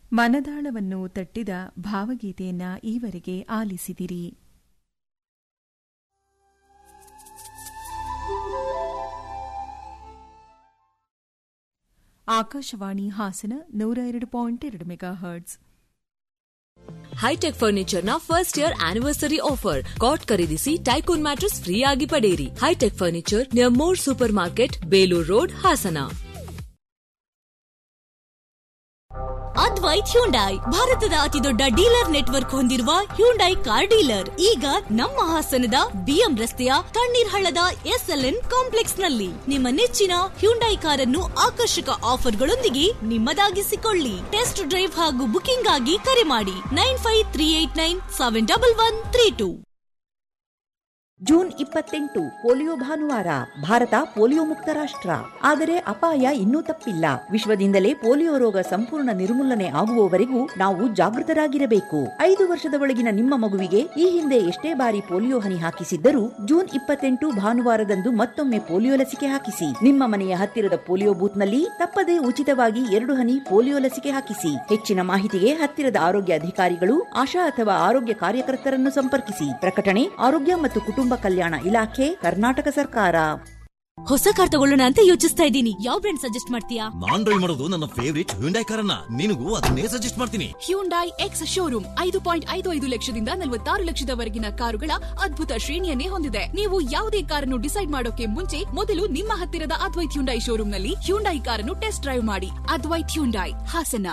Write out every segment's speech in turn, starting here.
ಮನದಾಳವನ್ನು ತಟ್ಟಿದ ಭಾವಗೀತೆಯನ್ನ ಈವರೆಗೆ ಆಲಿಸಿದಿರಿ ಆಕಾಶವಾಣಿ ಹಾಸನ ನೂರ ಎರಡು ಪಾಯಿಂಟ್ ಎರಡು ಮೆಗಾ ಹರ್ಟ್ಸ್ ಹೈಟೆಕ್ ಫರ್ನಿಚರ್ ನ first year anniversary offer cot ಖರೀದಿಸಿ ಟೈಕೋನ್ ಮ್ಯಾಟ್ರೆಸ್ ಫ್ರೀ ಆಗಿ ಪಡೆಯಿರಿ Hitech furniture near More super market Belur road Hassan Advait Hyundai ಭಾರತದ ಅತಿದೊಡ್ಡ ಡೀಲರ್ ನೆಟ್ವರ್ಕ್ ಹೊಂದಿರುವ ಹ್ಯುಂಡೈ ಕಾರ್ ಡೀಲರ್ ಈಗ ನಮ್ಮ ಹಾಸನದ ಬಿಎಂ ರಸ್ತೆಯ ತಣ್ಣೀರ್ ಹಳ್ಳದ ಎಸ್ಎಲ್ಎನ್ ಕಾಂಪ್ಲೆಕ್ಸ್ ನಲ್ಲಿ ನಿಮ್ಮ ನೆಚ್ಚಿನ ಹ್ಯುಂಡೈ ಕಾರನ್ನು ಆಕರ್ಷಕ ಆಫರ್ಗಳೊಂದಿಗೆ ನಿಮ್ಮದಾಗಿಸಿಕೊಳ್ಳಿ ಟೆಸ್ಟ್ ಡ್ರೈವ್ ಹಾಗೂ ಬುಕಿಂಗ್ ಆಗಿ ಕರೆ ಮಾಡಿ nine five three eight nine seven double one three two June ಇಪ್ಪತ್ತೆಂಟು ಪೋಲಿಯೋ ಭಾನುವಾರ ಭಾರತ ಪೋಲಿಯೋ ಮುಕ್ತ ರಾಷ್ಟ್ರ ಆದರೆ ಅಪಾಯ ಇನ್ನೂ ತಪ್ಪಿಲ್ಲ ವಿಶ್ವದಿಂದಲೇ ಪೋಲಿಯೋ ರೋಗ ಸಂಪೂರ್ಣ ನಿರ್ಮೂಲನೆ ಆಗುವವರೆಗೂ ನಾವು ಜಾಗೃತರಾಗಿರಬೇಕು ಐದು ವರ್ಷದ ಒಳಗಿನ ನಿಮ್ಮ ಮಗುವಿಗೆ ಈ ಹಿಂದೆ ಎಷ್ಟೇ ಬಾರಿ ಪೋಲಿಯೋ ಹನಿ ಹಾಕಿಸಿದ್ದರೂ ಜೂನ್ ಇಪ್ಪತ್ತೆಂಟು ಭಾನುವಾರದಂದು ಮತ್ತೊಮ್ಮೆ ಪೋಲಿಯೋ ಲಸಿಕೆ ಹಾಕಿಸಿ ನಿಮ್ಮ ಮನೆಯ ಹತ್ತಿರದ ಪೋಲಿಯೋ ಬೂತ್ನಲ್ಲಿ ತಪ್ಪದೇ ಉಚಿತವಾಗಿ ಎರಡು ಹನಿ ಪೋಲಿಯೋ ಲಸಿಕೆ ಹಾಕಿಸಿ ಹೆಚ್ಚಿನ ಮಾಹಿತಿಗೆ ಹತ್ತಿರದ ಆರೋಗ್ಯ ಅಧಿಕಾರಿಗಳು ಆಶಾ ಅಥವಾ ಆರೋಗ್ಯ ಕಾರ್ಯಕರ್ತರನ್ನು ಸಂಪರ್ಕಿಸಿ ಪ್ರಕಟಣೆ ಆರೋಗ್ಯ ಮತ್ತು ಕುಟುಂಬ ಕಲ್ಯಾಣ ಇಲಾಖೆ ಕರ್ನಾಟಕ ಸರ್ಕಾರ ಹೊಸ ಕಾರ್ ತಗೊಳ್ಳೋಣ ಅಂತ ಯೋಚಿಸ್ತಾ ಇದ್ದೀನಿ ಯಾವ ಬ್ರ್ಯಾಂಡ್ ಸಜೆಸ್ಟ್ ಮಾಡ್ತೀಯಾ ನಾನ್ ಡ್ರೈವ್ ಮಾಡೋದು ನನ್ನ ಫೇವರಿಟ್ ಹ್ಯುಂಡೈ ಕಾರನ್ನ ನಿನಗೂ ಅದನ್ನೇ ಸಜೆಸ್ಟ್ ಮಾಡ್ತೀನಿ ಹ್ಯುಂಡೈ ಎಕ್ಸ್ ಶೋರೂಮ್ ಐದು ಪಾಯಿಂಟ್ ಐದು ಐದು ಲಕ್ಷದಿಂದ ನಲವತ್ತಾರು ಲಕ್ಷದವರೆಗಿನ ಕಾರುಗಳ ಅದ್ಭುತ ಶ್ರೇಣಿಯನ್ನೇ ಹೊಂದಿದೆ ನೀವು ಯಾವುದೇ ಕಾರನ್ನು ಡಿಸೈಡ್ ಮಾಡೋಕೆ ಮುಂಚೆ ಮೊದಲು ನಿಮ್ಮ ಹತ್ತಿರದ ಅದ್ವೈತ್ ಹ್ಯುಂಡೈ ಶೋರೂಮ್ನಲ್ಲಿ ಹ್ಯುಂಡೈ ಕಾರನ್ನು ಟೆಸ್ಟ್ ಡ್ರೈವ್ ಮಾಡಿ ಅದ್ವೈತ್ ಹ್ಯುಂಡೈ ಹಾಸನ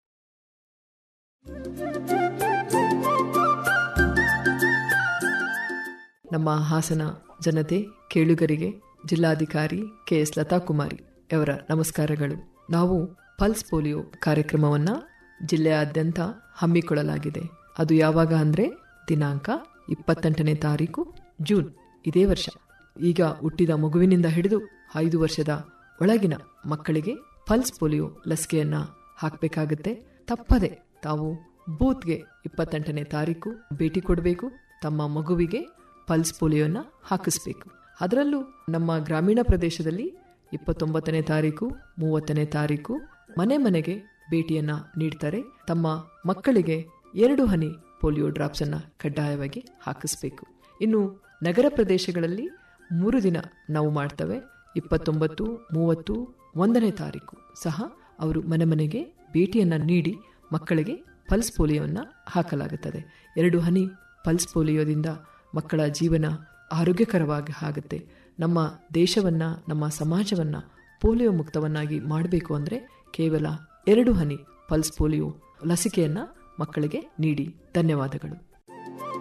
ನಮ್ಮ ಹಾಸನ ಜನತೆ ಕೇಳುಗರಿಗೆ ಜಿಲ್ಲಾಧಿಕಾರಿ ಕೆಎಸ್ ಲತಾ ಕುಮಾರಿ ಅವರ ನಮಸ್ಕಾರಗಳು ನಾವು ಪಲ್ಸ್ ಪೋಲಿಯೋ ಕಾರ್ಯಕ್ರಮವನ್ನ ಜಿಲ್ಲೆಯಾದ್ಯಂತ ಹಮ್ಮಿಕೊಳ್ಳಲಾಗಿದೆ ಅದು ಯಾವಾಗ ಅಂದ್ರೆ ದಿನಾಂಕ ಇಪ್ಪತ್ತೆಂಟನೇ ತಾರೀಕು ಜೂನ್ ಇದೇ ವರ್ಷ ಈಗ ಹುಟ್ಟಿದ ಮಗುವಿನಿಂದ ಹಿಡಿದು ಐದು ವರ್ಷದ ಒಳಗಿನ ಮಕ್ಕಳಿಗೆ ಪಲ್ಸ್ ಪೋಲಿಯೋ ಲಸಿಕೆಯನ್ನ ಹಾಕಬೇಕಾಗುತ್ತೆ ತಪ್ಪದೆ ತಾವು ಬೂತ್ಗೆ ಇಪ್ಪತ್ತೆಂಟನೇ ತಾರೀಕು ಭೇಟಿ ಕೊಡಬೇಕು ತಮ್ಮ ಮಗುವಿಗೆ ಪಲ್ಸ್ ಪೋಲಿಯೋನ ಹಾಕಿಸ್ಬೇಕು ಅದರಲ್ಲೂ ನಮ್ಮ ಗ್ರಾಮೀಣ ಪ್ರದೇಶದಲ್ಲಿ ಇಪ್ಪತ್ತೊಂಬತ್ತನೇ ತಾರೀಕು ಮೂವತ್ತನೇ ತಾರೀಕು ಮನೆ ಮನೆಗೆ ಭೇಟಿಯನ್ನ ನೀಡ್ತಾರೆ ತಮ್ಮ ಮಕ್ಕಳಿಗೆ ಎರಡು ಹನಿ ಪೋಲಿಯೋ ಡ್ರಾಪ್ಸ್ ಅನ್ನ ಕಡ್ಡಾಯವಾಗಿ ಹಾಕಿಸ್ಬೇಕು ಇನ್ನು ನಗರ ಪ್ರದೇಶಗಳಲ್ಲಿ ಮೂರು ದಿನ ನಾವು ಮಾಡ್ತೇವೆ ಇಪ್ಪತ್ತೊಂಬತ್ತು ಮೂವತ್ತು ಒಂದನೇ ತಾರೀಕು ಸಹ ಅವರು ಮನೆ ಮನೆಗೆ ಭೇಟಿಯನ್ನ ನೀಡಿ ಮಕ್ಕಳಿಗೆ ಪಲ್ಸ್ ಪೋಲಿಯೋವನ್ನ ಹಾಕಲಾಗುತ್ತದೆ ಎರಡು ಹನಿ ಪಲ್ಸ್ ಪೋಲಿಯೋದಿಂದ ಮಕ್ಕಳ ಜೀವನ ಆರೋಗ್ಯಕರವಾಗಿ ಆಗುತ್ತೆ ನಮ್ಮ ದೇಶವನ್ನ ನಮ್ಮ ಸಮಾಜವನ್ನ ಪೋಲಿಯೋ ಮುಕ್ತವನ್ನಾಗಿ ಮಾಡಬೇಕು ಅಂದ್ರೆ ಕೇವಲ ಎರಡು ಹನಿ ಪಲ್ಸ್ ಪೋಲಿಯೋ ಲಸಿಕೆಯನ್ನ ಮಕ್ಕಳಿಗೆ ನೀಡಿ ಧನ್ಯವಾದಗಳು